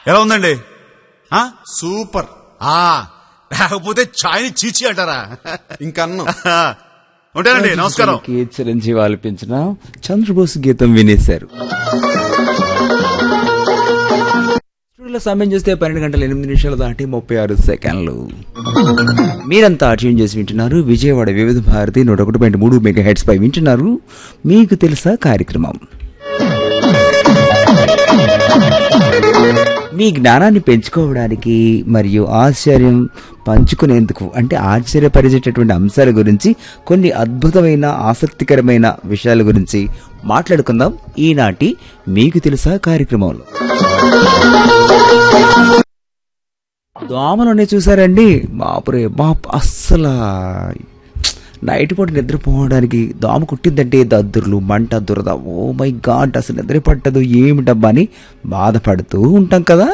ఎలా ఉందండి ఆ సూపర్ ఆ లేకపోతే ఛాయ్ని చీచి అంటారా ఇంకన్ను ఉంటానండి నమస్కారం కే చిరంజీవి ఆలపించిన చంద్రబోస్ గీతం వినేశారు స్టూడియోలో సమయం చూస్తే పన్నెండు గంటల ఎనిమిది నిమిషాలు దాటి ముప్పై ఆరు సెకండ్లు మీరంతా ట్యూన్ చేసి వింటున్నారు విజయవాడ వివిధ భారతి నూట ఒకటి పాయింట్ మూడు మెగా హెడ్స్ పై వింటున్నారు మీకు తెలుసా కార్యక్రమం మీ జ్ఞానాన్ని పెంచుకోవడానికి మరియు ఆశ్చర్యం పంచుకునేందుకు అంటే ఆశ్చర్యపరిచేటటువంటి అంశాల గురించి కొన్ని అద్భుతమైన ఆసక్తికరమైన విషయాల గురించి మాట్లాడుకుందాం ఈనాటి మీకు తెలుసా కార్యక్రమంలో దోమలోనే చూసారండి బాపురే బాప్ అస్సలు నైట్ పూట నిద్రపోవడానికి దోమ కుట్టిందంటే దద్దుర్లు మంట దురద ఓ మై గాడ్ అసలు నిద్ర పట్టదు ఏమిటబ్బా అని బాధపడుతూ ఉంటాం కదా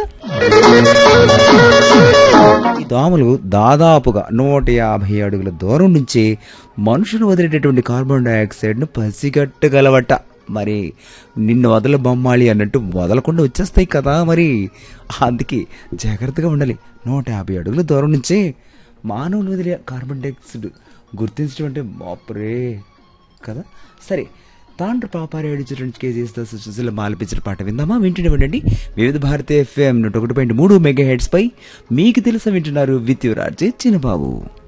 ఈ దోమలు దాదాపుగా నూట యాభై అడుగుల దూరం నుంచి మనుషులు వదిలేటటువంటి కార్బన్ డైఆక్సైడ్ను పసిగట్టగలవట మరి నిన్ను వదల బొమ్మాలి అన్నట్టు వదలకుండా వచ్చేస్తాయి కదా మరి అందుకే జాగ్రత్తగా ఉండాలి నూట యాభై అడుగుల దూరం నుంచే మానవులు వదిలే కార్బన్ డైఆక్సైడ్ గుర్తించడం అంటే బాపురే కదా సరే తాండ్రు పాపారాయుడు చిత్రం కేజీస్తో సుశీల మాలపించిన పాట విందామా వింటుండేవండి వివిధ భారతి ఎఫ్ఎం నూట ఒకటి పాయింట్ మూడు మెగా హెడ్స్ పై మీకు తెలుసా వింటున్నారు విత్ యువరాజే చిన్నబాబు